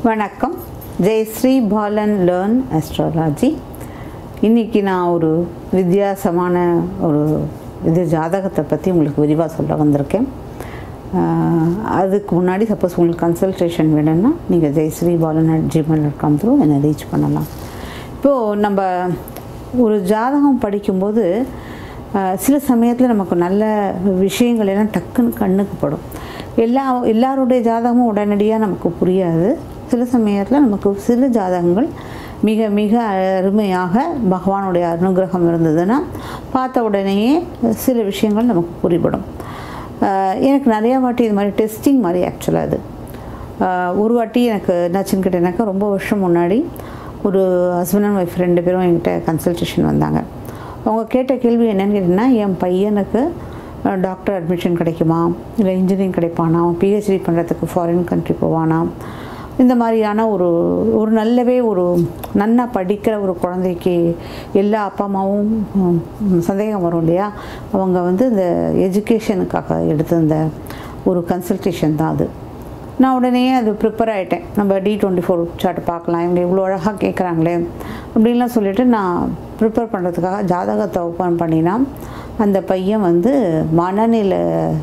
வணக்கம் Jayashree Balan learn astrology இன்றைக்கி நான் ஒரு வித்தியாசமான ஒரு இது ஜாதகத்தை பற்றி உங்களுக்கு விரிவாக சொல்ல வந்திருக்கேன் ஆஹ் அதுக்கு முன்னாடி சப்போஸ் உங்களுக்கு கன்சல்டேஷன் வேணும்னா நீங்கள் Jayashree Balan at Gmail dot com through என்னை ரீச் பண்ணலாம் இப்போது நம்ம ஒரு ஜாதகம் படிக்கும்போது ஆஹ் சில சமயத்தில் நமக்கு நல்ல விஷயங்கள் எல்லாம் டக்குன்னு கண்ணுக்கு படும் எல்லா எல்லாருடைய ஜாதகமும் உடனடியாக நமக்கு புரியாது சில சமயத்தில் நமக்கு சில ஜாதகங்கள் மிக மிக அருமையாக பகவானுடைய அனுகிரகம் இருந்ததுன்னா பார்த்த உடனேயே சில விஷயங்கள் நமக்கு புரிபடும் ஆஹ் எனக்கு நிறையா வாட்டி இது மாதிரி டெஸ்டிங் மாதிரி ஆக்சுவலாக அது ஆஹ் ஒரு வாட்டி எனக்கு என்னாச்சுன்னு கேட்டேனாக்கா ரொம்ப வருஷம் முன்னாடி ஒரு ஹஸ்பண்ட் அண்ட் ஒய்ஃப் ரெண்டு பேரும் என்கிட்ட கன்சல்டேஷன் வந்தாங்க அவங்க கேட்ட கேள்வி என்னன்னு கேட்டிங்கன்னா என் பையனுக்கு டாக்டர் அட்மிஷன் கிடைக்குமா இல்லை இன்ஜினியரிங் கிடைப்பானா பிஹெச்டி பண்ணுறதுக்கு ஃபாரின் கண்ட்ரி போவானா இந்த மாதிரியான ஒரு ஒரு நல்லவே ஒரு நன்னா படிக்கிற ஒரு குழந்தைக்கு எல்லா அப்பா அம்மாவும் ம், சந்தேகம் வரும் இல்லையா அவங்க வந்து இந்த எஜுகேஷனுக்காக எடுத்த இந்த ஒரு கன்சல்டேஷன் தான் அது நான் உடனே அது ப்ரிப்பேர் ஆகிட்டேன் நம்ம டி டுவெண்ட்டி ஃபோர் சார்ட் பார்க்கலாம் இவங்க இவ்வளோ அழகாக கேட்குறாங்களே அப்படின்லாம் சொல்லிட்டு நான் ப்ரிப்பேர் பண்ணுறதுக்காக ஜாதகத்தை ஓப்பன் பண்ணினா அந்த பையன் வந்து மனநிலை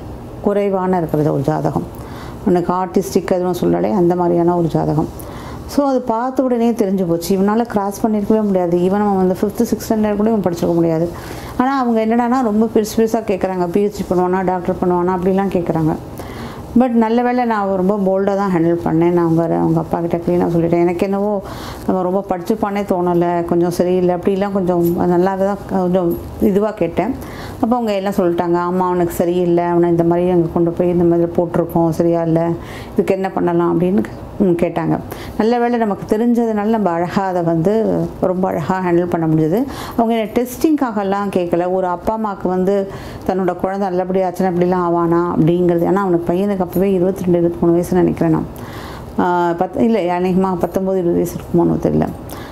குறைவான இருக்கிறது ஒரு ஜாதகம் உனக்கு ஆர்டிஸ்டிக் எதுவும் சொல்லலை அந்த மாதிரியான ஒரு ஜாதகம் ஸோ அது பார்த்த உடனே தெரிஞ்சு போச்சு இவனால் கிராஸ் பண்ணியிருக்கவே முடியாது ஈவன் அவன் வந்து ஃபிஃப்த்து சிக்ஸ் ஸ்டாண்டர்ட் கூட இவன் படிச்சிருக்க முடியாது ஆனால் அவங்க என்னடானா ரொம்ப பெருசு பெருசாக கேட்குறாங்க பிஹெச்டி பண்ணுவானா டாக்டர் பண்ணுவானா அப்படிலாம் கேட்குறாங்க பட் நல்ல வேளை நான் ரொம்ப போல்டாக தான் ஹேண்டில் பண்ணேன் நான் அவங்க அவங்க அப்பா கிட்ட க்ளீனாக சொல்லிட்டேன் எனக்கு என்னவோ நம்ம ரொம்ப படிச்சுப்பானே தோணலை கொஞ்சம் சரியில்லை அப்படிலாம் கொஞ்சம் நல்லாவே தான் கொஞ்சம் இதுவாக கேட்டேன் அப்போ அவங்க எல்லாம் சொல்லிட்டாங்க ஆமாம் அவனுக்கு சரியில்லை அவனை இந்த மாதிரி அங்கே கொண்டு போய் இந்த மாதிரி போட்டிருக்கோம் சரியா இல்லை இதுக்கு என்ன பண்ணலாம் அப்படின்னு ம், கேட்டாங்க நல்ல வேளை நமக்கு தெரிஞ்சதுனால நம்ம அழகாக அதை வந்து ரொம்ப அழகாக ஹேண்டில் பண்ண முடியுது அவங்க என்ன டெஸ்டிங்காகலாம் கேட்கல ஒரு அப்பா அம்மாவுக்கு வந்து தன்னோட குழந்தை நல்லபடியாக ஆச்சுன்னா இப்படிலாம் ஆவானா அப்படிங்கிறது ஏன்னா அவனுக்கு பையனுக்கு அப்போவே இருபத்தி ரெண்டு இருபத்தி மூணு வயசு நினைக்கிறேன் நான் ஆஹ் பத் இல்லை அநேகமாக பத்தொம்போது இருபது வயசு இருக்குமோன்னு தெரியல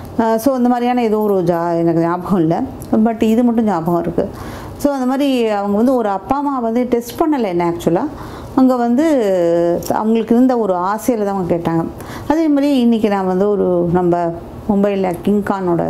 ஸோ அந்த மாதிரியான ஏதோ ஒரு ஜா எனக்கு ஞாபகம் இல்லை பட் இது மட்டும் ஞாபகம் இருக்குது ஸோ அந்த மாதிரி அவங்க வந்து ஒரு அப்பா அம்மா வந்து டெஸ்ட் பண்ணலை என்ன ஆக்சுவலாக அங்கே வந்து அவங்களுக்கு இருந்த ஒரு ஆசையில் தான் அவங்க கேட்டாங்க அதே மாதிரி இன்றைக்கி நான் வந்து ஒரு நம்ம மும்பையில் கிங்கானோட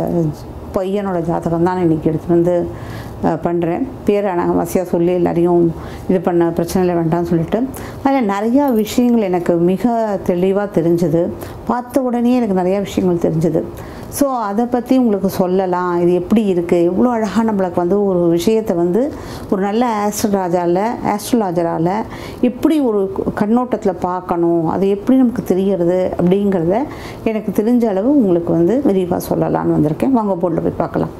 பையனோட ஜாதகம் தான் இன்றைக்கி எடுத்து வந்து பண்ணுறேன் பேர் அனகவாசியாக சொல்லி எல்லாரையும் இது பண்ண பிரச்சனை இல்லை வேண்டாம்னு சொல்லிட்டு அதில் நிறையா விஷயங்கள் எனக்கு மிக தெளிவாக தெரிஞ்சுது பார்த்த உடனே எனக்கு நிறையா விஷயங்கள் தெரிஞ்சுது ஸோ அதை பற்றி உங்களுக்கு சொல்லலாம் இது எப்படி இருக்குது எவ்வளோ அழகாக நம்மளுக்கு வந்து ஒரு விஷயத்தை வந்து ஒரு நல்ல ஆஸ்ட்ரலாஜால் ஆஸ்ட்ரலாஜரால் எப்படி ஒரு கண்ணோட்டத்தில் பார்க்கணும் அது எப்படி நமக்கு தெரியறது அப்படிங்கிறத எனக்கு தெரிஞ்ச அளவு உங்களுக்கு வந்து விரிவாக சொல்லலாம்னு வந்திருக்கேன் வாங்க போர்டில் போய் பார்க்கலாம்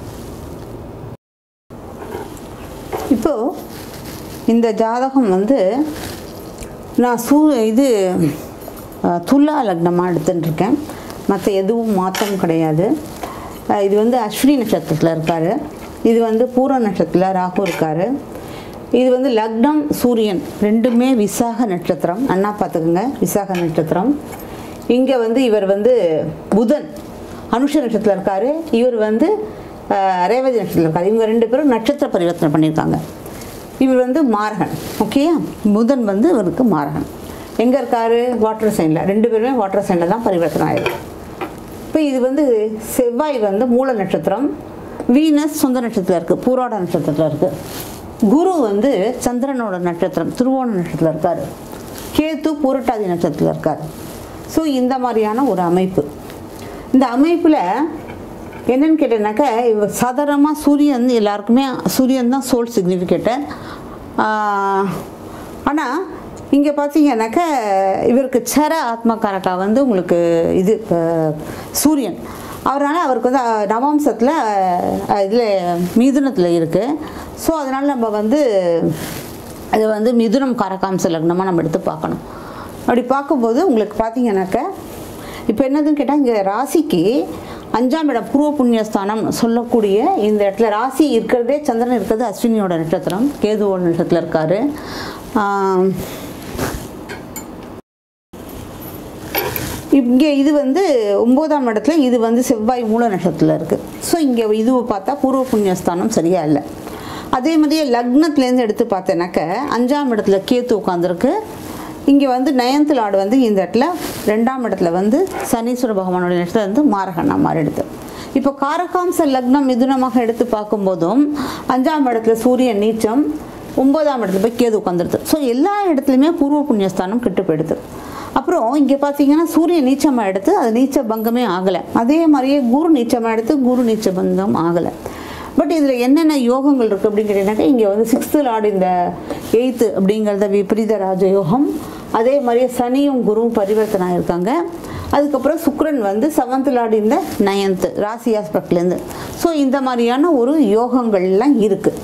இப்போது இந்த ஜாதகம் வந்து நான் சூ இது அஹ், துலா லக்னமாக எடுத்துட்டுருக்கேன் மற்ற எதுவும் மாற்றம் கிடையாது அஹ், இது வந்து அஸ்வினி நட்சத்திரத்தில் இருக்கார் இது வந்து பூர நட்சத்திரத்தில் ராகு இருக்கார் இது வந்து லக்னம் சூரியன் ரெண்டுமே விசாக நட்சத்திரம் அண்ணா பார்த்துக்குங்க விசாக நட்சத்திரம் இங்கே வந்து இவர் வந்து புதன் அனுஷ நட்சத்திரத்தில் இருக்கார் இவர் வந்து அஹ், ரேவதி நட்சத்திரத்தில் இருக்கார் இவங்க ரெண்டு பேரும் நட்சத்திர பரிவர்த்தனை பண்ணியிருக்காங்க இவர் வந்து மாரகன் ஓகேயா புதன் வந்து இவருக்கு மாரகன் எங்கே இருக்காரு வாட்டர் சைனில் ரெண்டு பேருமே வாட்டர் சைனில் தான் பரிவர்த்தனை ஆயிருக்கு இப்போ இது வந்து செவ்வாய் வந்து மூல நட்சத்திரம் வீனஸ் சொந்த நட்சத்திரத்தில் இருக்குது பூராட நட்சத்திரத்தில் இருக்குது குரு வந்து சந்திரனோட நட்சத்திரம் திருவோண நட்சத்திரத்தில் இருக்கார் கேத்து பூரட்டாதி நட்சத்திரத்தில் இருக்கார் ஸோ இந்த மாதிரியான ஒரு அமைப்பு இந்த அமைப்பில் என்னன்னு கேட்டேன்னாக்கா இவ சாதாரணமாக சூரியன் எல்லாருக்குமே சூரியன் தான் சோல் சிக்னிஃபிகேட்டர் ஆனால் இங்கே பார்த்தீங்கன்னாக்கா இவருக்கு சர ஆத்மகாரக்கா வந்து உங்களுக்கு இது அஹ், சூரியன் அவரால் அவருக்கு வந்து அஹ், நவாம்சத்தில் இதில் மிதுனத்தில் இருக்குது ஸோ அதனால் நம்ம வந்து அது வந்து மிதுனம் காரகாம்ச லக்னமாக நம்ம எடுத்து பார்க்கணும் அப்படி பார்க்கும்போது உங்களுக்கு பார்த்தீங்கன்னாக்கா இப்போ என்னதுன்னு கேட்டால் இங்கே ராசிக்கு அஞ்சாம் இடம் பூர்வ புண்ணியஸ்தானம் சொல்லக்கூடிய இந்த இடத்துல ராசி இருக்கிறதே சந்திரன் இருக்கிறது அஸ்வினியோட நட்சத்திரம் கேதுவோட நட்சத்திரத்தில் இருக்காரு ஆம், இங்கே இது வந்து ஒம்போதாம் இடத்துல இது வந்து செவ்வாய் மூல நட்சத்திரத்தில் இருக்குது ஸோ இங்கே இதுவை பார்த்தா பூர்வ புண்ணியஸ்தானம் சரியா இல்லை அதே மாதிரியே லக்னத்துலேருந்து எடுத்து பார்த்தேனாக்க அஞ்சாம் இடத்துல கேத்து உட்காந்துருக்கு இங்கே வந்து நயன்த் லார்டு வந்து இந்த இடத்துல ரெண்டாம் இடத்துல வந்து சனீஸ்வர பகவானோட இடத்துல வந்து மாரகண்ணா மாறிடுது இப்போ காரகாம்ச லக்னம் மிதுனமாக எடுத்து பார்க்கும்போதும் அஞ்சாம் இடத்துல சூரியன் நீச்சம் ஒன்பதாம் இடத்துல போய் கேது உட்காந்துருது ஸோ எல்லா இடத்துலையுமே பூர்வ புண்ணியஸ்தானம் கெட்டு போயிடுது அப்புறம் இங்கே பார்த்தீங்கன்னா சூரியன் நீச்சமாக எடுத்து அது நீச்ச பங்கமே ஆகலை அதே மாதிரியே குரு நீச்சமாக எடுத்து குரு நீச்ச பங்கம் ஆகலை பட் இதில் என்னென்ன யோகங்கள் இருக்குது அப்படின்னு கேட்டீங்கன்னாக்கா இங்கே வந்து சிக்ஸ்த்து லார்டு இந்த எயித்து அப்படிங்கிறத விபரீத ராஜயோகம் அதே மாதிரியே சனியும் குருவும் பரிவர்த்தனை ஆயிருக்காங்க அதுக்கப்புறம் சுக்கிரன் வந்து செவன்த் லார்டு இந்த நயன்த்து ராசி ஆஸ்பெக்ட்லேருந்து ஸோ இந்த மாதிரியான ஒரு யோகங்கள்லாம் இருக்குது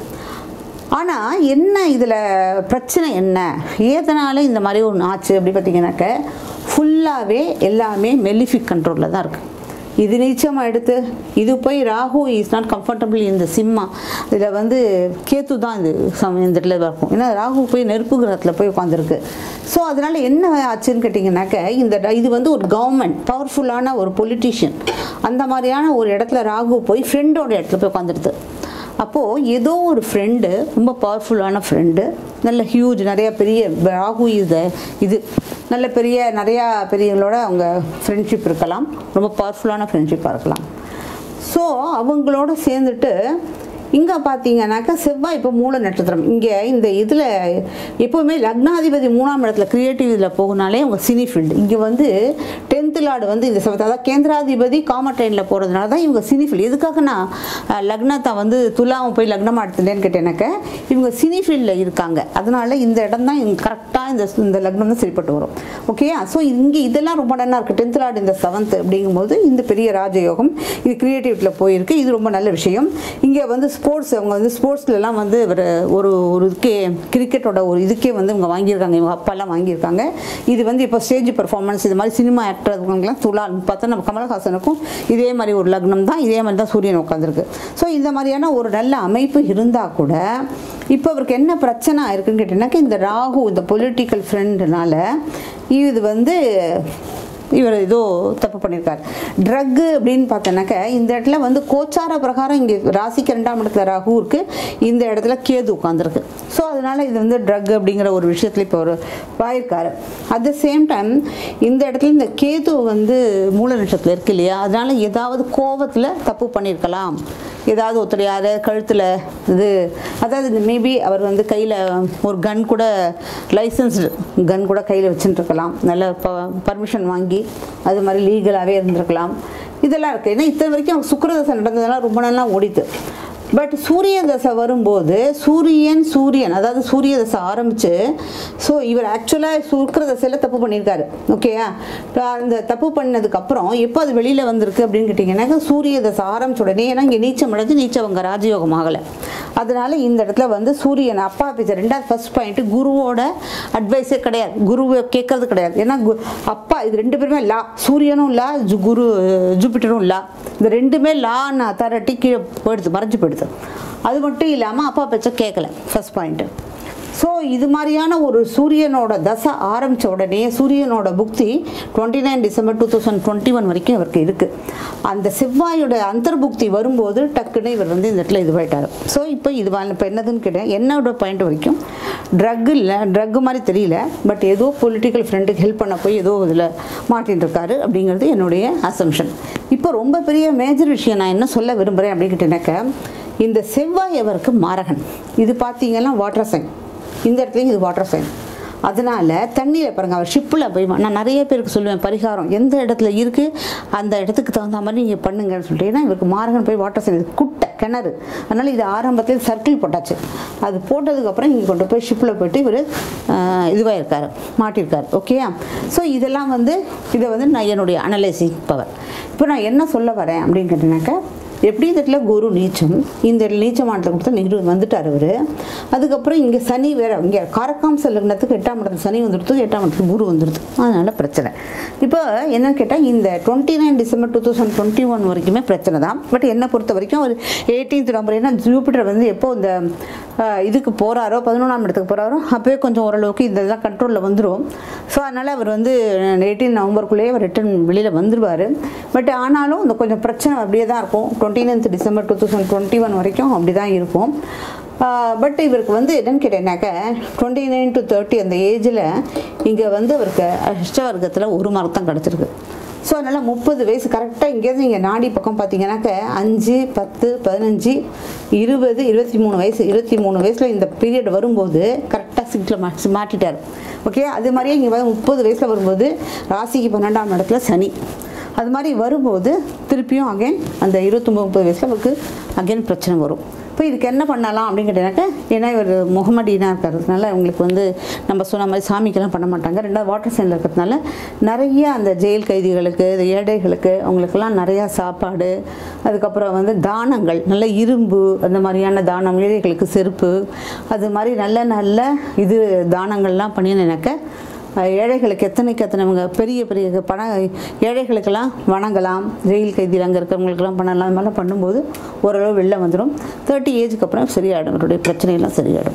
ஆனால் என்ன இதில் பிரச்சனை என்ன ஏதனால இந்த மாதிரி ஒன்று ஆச்சு அப்படி பார்த்தீங்கன்னாக்க ஃபுல்லாகவே எல்லாமே மெலிஃபிக் கண்ட்ரோலில் தான் இருக்குது இது நீச்சமாக எடுத்து இது போய் ராகு இஸ் நாட் கம்ஃபர்டபுள் இந்த சிம்மா இதில் வந்து கேத்து தான் இது சம இந்த இடத்துல இருக்கும் ஏன்னா ராகு போய் நெருப்பு கிரகத்தில் போய் உட்காந்துருக்கு ஸோ அதனால் என்ன ஆச்சுன்னு கேட்டிங்கனாக்க இந்த ட- இது வந்து ஒரு கவர்மெண்ட் பவர்ஃபுல்லான ஒரு பொலிட்டிஷியன் அந்த மாதிரியான ஒரு இடத்துல ராகு போய் ஃப்ரெண்டோட இடத்துல போய் உட்காந்துருது அப்போது ஏதோ ஒரு ஃப்ரெண்டு ரொம்ப பவர்ஃபுல்லான ஃப்ரெண்டு நல்ல ஹியூஜ் நிறைய பெரிய ராகு இது இது நல்ல பெரிய நிறையா பெரியவங்களோட அவங்க ஃப்ரெண்ட்ஷிப் இருக்கலாம் ரொம்ப பவர்ஃபுல்லான ஃப்ரெண்ட்ஷிப்பாக இருக்கலாம் ஸோ அவங்களோட சேர்ந்துட்டு இங்கே பார்த்தீங்கன்னாக்கா செவ்வாய் இப்போ மூல நட்சத்திரம் இங்கே இந்த இதில் எப்போவுமே லக்னாதிபதி மூணாம் இடத்துல கிரியேட்டிவ் இதில் போகுனாலே அவங்க சினி ஃபீல்டு இங்கே வந்து டென்த்து லார்டு வந்து இந்த செவத்து அதாவது கேந்திராதிபதி காம ட்ரெயினில் போகிறதுனால தான் இவங்க சினி ஃபீல்டு எதுக்காக நான் அஹ், லக்னத்தை வந்து துலாவும் போய் லக்னமாக எடுத்துட்டேன்னு கேட்டேனாக்க இவங்க சினி ஃபீல்டில் இருக்காங்க அதனால இந்த இடம் தான் இவங்க கரெக்டாக இந்த இந்த லக்னம் தான் சரிப்பட்டு வரும் ஓகேயா ஸோ இங்கே இதெல்லாம் ரொம்ப நல்லா இருக்குது டென்த் லார்டு இந்த செவன்த் அப்படிங்கும்போது இந்த பெரிய ராஜயோகம் இது கிரியேட்டிவிட்டியில் போயிருக்கு இது ரொம்ப நல்ல விஷயம் இங்கே வந்து ஸ்போர்ட்ஸ் அவங்க வந்து ஸ்போர்ட்ஸ்லலாம் வந்து ஒரு ஒரு ஒரு இதுக்கே கிரிக்கெட்டோட ஒரு இதுக்கே வந்து இவங்க வாங்கியிருக்காங்க இவங்க அப்பாலாம் வாங்கியிருக்காங்க இது வந்து இப்போ ஸ்டேஜ் பெர்ஃபார்மன்ஸ் இது மாதிரி சினிமா ஆக்டர் இருக்கவங்கலாம் துலால் பார்த்தா நம்ம கமல்ஹாசனுக்கும் இதே மாதிரி ஒரு லக்னம் தான் இதே மாதிரி தான் சூரியன் உட்காந்துருக்கு ஸோ இந்த மாதிரியான ஒரு நல்ல அமைப்பு இருந்தால் கூட இப்போ அவருக்கு என்ன பிரச்சனை ஆயிருக்குன்னு கேட்டீங்கன்னாக்கா இந்த ராகு இந்த பொலிட்டிக்கல் ஃப்ரெண்டுனால இது வந்து இவர் ஏதோ தப்பு பண்ணியிருக்கார் ட்ரக்கு அப்படின்னு பார்த்தோன்னாக்க இந்த இடத்துல வந்து கோச்சார பிரகாரம் இங்கே ராசிக்கு ரெண்டாம் இடத்துல ராகு இருக்கு இந்த இடத்துல கேது உட்காந்துருக்கு ஸோ அதனால இது வந்து ட்ரக் அப்படிங்கிற ஒரு விஷயத்துல இப்போ ஒரு வாயிருக்காரு அட் த சேம் டைம் இந்த இடத்துல இந்த கேது வந்து மூல நட்சத்திரத்தில் இருக்கு இல்லையா அதனால ஏதாவது கோவத்தில் தப்பு பண்ணியிருக்கலாம் ஏதாவது ஒருத்தர் யார் கழுத்தில் இது அதாவது இந்த மேபி அவர் வந்து கையில் ஒரு கன் கூட லைசன்ஸ்டு கன் கூட கையில் வச்சுட்டுருக்கலாம் நல்ல ப பர்மிஷன் வாங்கி அது மாதிரி லீகலாகவே இருந்திருக்கலாம் இதெல்லாம் இருக்குது ஏன்னா இத்தனை வரைக்கும் அவங்க சுக்கிரதசை நடந்ததெல்லாம் ரொம்ப நாளா ஓடித்து பட் சூரிய தசை வரும்போது சூரியன் சூரியன் அதாவது சூரிய தசை ஆரம்பித்து ஸோ இவர் ஆக்சுவலாக சுக்கிர தசையில் தப்பு பண்ணியிருக்காரு ஓகேயா அந்த தப்பு பண்ணதுக்கப்புறம் எப்போ அது வெளியில் வந்திருக்கு அப்படின்னு கேட்டிங்கன்னாக்கா சூரிய தசை ஆரம்பிச்ச உடனே ஏன்னா இங்கே நீச்சம் அடைஞ்சு நீச்சவங்க ராஜயோகம் ஆகலை அதனால இந்த இடத்துல வந்து சூரியன் அப்பா பேச்ச ரெண்டாவது ஃபர்ஸ்ட் பாயிண்ட் குருவோட அட்வைஸே கிடையாது குருவை கேட்கறது கிடையாது ஏன்னா கு- அப்பா இது ரெண்டு பேருமே லா சூரியனும் லா ஜு குரு ஜூபிட்டரும் லா இந்த ரெண்டுமே லான்னு அத்தாரிட்டி கீழே போயிடுது மறைஞ்சு போயிடுது அது மட்டும் இல்லாமல் அப்பா பேச்ச கேட்கல ஃபர்ஸ்ட் பாயிண்ட்டு ஸோ இது மாதிரியான ஒரு சூரியனோட தசை ஆரம்பித்த உடனே சூரியனோட புக்தி twenty nine December two thousand twenty one வரைக்கும் இவருக்கு இருக்குது அந்த செவ்வாயோட அந்தர்புக்தி வரும்போது டக்குன்னு இவர் வந்து இந்த இடத்துல இதுவாயிட்டார் ஸோ இப்போ இது இப்போ என்னதுன்னு கேட்டேன் என்னோட பாயிண்ட் வரைக்கும் ட்ரக் இல்லை ட்ரக் மாதிரி தெரியல பட் ஏதோ பொலிட்டிக்கல் ஃப்ரெண்டுக்கு ஹெல்ப் பண்ண போய் ஏதோ இதில் மாட்டின்னு இருக்காரு அப்படிங்கிறது என்னுடைய அசம்ஷன் இப்போ ரொம்ப பெரிய மேஜர் விஷயம் நான் என்ன சொல்ல விரும்புகிறேன் அப்படின்னு கேட்டேனாக்க இந்த செவ்வாய் அவருக்கு மாரகன் இது பார்த்தீங்கன்னா வாட்டர் சைன் இந்த இடத்துலையும் இது வாட்டர் சைன் அதனால தண்ணியில் பாருங்க அவர் ஷிப்பில் போய் வா- நான் நிறைய பேருக்கு சொல்லுவேன் பரிகாரம் எந்த இடத்துல இருக்குது அந்த இடத்துக்கு தகுந்த மாதிரி நீங்கள் பண்ணுங்கன்னு சொல்லிட்டு ஏன்னா இவருக்கு மாரகன் போய் வாட்டர் சைன் குட்டை கிணறு அதனால் இது ஆரம்பத்தில் சர்க்கிள் போட்டாச்சு அது போட்டதுக்கப்புறம் இங்கே கொண்டு போய் ஷிப்பில் போயிட்டு இவர் இதுவாக இருக்காரு மாட்டியிருக்காரு ஓகேயா ஸோ இதெல்லாம் வந்து இதை வந்து நான் என்னுடைய அனலைசிங் பவர் இப்போ நான் என்ன சொல்ல வரேன் அப்படின்னு கேட்டீங்கன்னாக்கா எப்படி இந்த இடத்துல குரு நீச்சம் இந்த இடத்துல நீச்சமானத்தை கொடுத்தா நெஹ்ரு வந்துட்டார் அவர் அதுக்கப்புறம் இங்கே சனி வேற இங்கே காரக்காம்ச லக்னத்துக்கு எட்டாம் இடத்துல சனி வந்துடுது எட்டாம் இடத்துல குரு வந்துடுது அதனால பிரச்சனை இப்போ என்னன்னு கேட்டால் இந்த twenty nine December two thousand twenty one வரைக்குமே பிரச்சனை தான் பட் என்னை பொறுத்த வரைக்கும் ஒரு எயிட்டீன்த் நம்பர் ஏன்னா ஜூபிட்டர் வந்து எப்போ இந்த அஹ், இதுக்கு போகிறாரோ பதினொன்றாம் இடத்துக்கு போகிறாரோ அப்போயே கொஞ்சம் ஓரளவுக்கு இந்த இதெல்லாம் கண்ட்ரோலில் வந்துடும் ஸோ அதனால் அவர் வந்து எயிட்டீன் நவம்பருக்குள்ளேயே அவர் ரிட்டர்ன் வெளியில் வந்துடுவார் பட் ஆனாலும் இந்த கொஞ்சம் பிரச்சனை அப்படியே தான் இருக்கும் twenty ninth December two thousand twenty one வரைக்கும் அப்படி தான் இருக்கும் பட் இவருக்கு வந்து என்னன்னு கேட்டேன்னாக்க டுவெண்ட்டி நைன் டு தேர்ட்டி அந்த ஏஜில் இங்கே வந்து அவருக்கு அஷ்டவர்க்கத்தில் ஒரு மார்க் தான் கிடச்சிருக்கு ஸோ அதனால் முப்பது வயசு கரெக்டாக இங்கேருந்து இங்கே நாடி பக்கம் பார்த்தீங்கன்னாக்க அஞ்சு பத்து பதினஞ்சு இருபது இருபத்தி மூணு வயசு இருபத்தி மூணு வயசில் இந்த பீரியட் வரும்போது கரெக்டாக சீட்டில் மாட்டி மாட்டிட்டார் ஓகே அது மாதிரியே இங்கே வந்து முப்பது வயசில் வரும்போது ராசிக்கு பன்னெண்டாம் இடத்துல சனி அது மாதிரி வரும்போது திருப்பியும் அகைன் அந்த இருபத்தொம்பது முப்பது வயசில் அவருக்கு அகைன் பிரச்சனை வரும் இப்போ இதுக்கு என்ன பண்ணலாம் அப்படின்னு கேட்டீங்கன்னாக்கா ஏன்னா இவர் முகமடினாக இருக்கிறதுனால உங்களுக்கு வந்து நம்ம சொன்ன மாதிரி சாமிக்கெல்லாம் பண்ண மாட்டாங்க ரெண்டாவது வாட்டர் சைனில் இருக்கிறதுனால நிறைய அந்த ஜெயில் கைதிகளுக்கு இந்த ஏழைகளுக்கு அவங்களுக்கெல்லாம் நிறையா சாப்பாடு அதுக்கப்புறம் வந்து தானங்கள் நல்ல இரும்பு அந்த மாதிரியான தானம் ஏழைகளுக்கு செருப்பு அது மாதிரி நல்ல நல்ல இது தானங்கள்லாம் பண்ணினாக்க அஹ் ஏழைகளுக்கு எத்தனைக்கு எத்தனைவங்க பெரிய பெரிய பண ஏழைகளுக்கெல்லாம் வணங்கலாம் ஜெயில் கைதியில் அங்கே இருக்கிறவங்களுக்கெல்லாம் பண்ணலாம் அது மாதிரிலாம் பண்ணும்போது ஓரளவு வெளில வந்துடும் தேர்ட்டி ஏஜுக்கு அப்புறம் சரியாயிடும் அவருடைய பிரச்சனையெல்லாம் சரியாயிடும்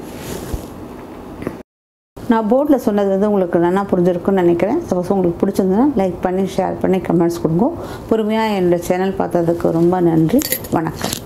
நான் போர்டில் சொன்னது வந்து உங்களுக்கு நல்லா புரிஞ்சிருக்குன்னு நினைக்கிறேன் சப்போஸ் உங்களுக்கு பிடிச்சிருந்ததுன்னா லைக் பண்ணி ஷேர் பண்ணி கமெண்ட்ஸ் கொடுங்க பொறுமையாக என்னோட சேனல் பார்த்ததுக்கு ரொம்ப நன்றி வணக்கம்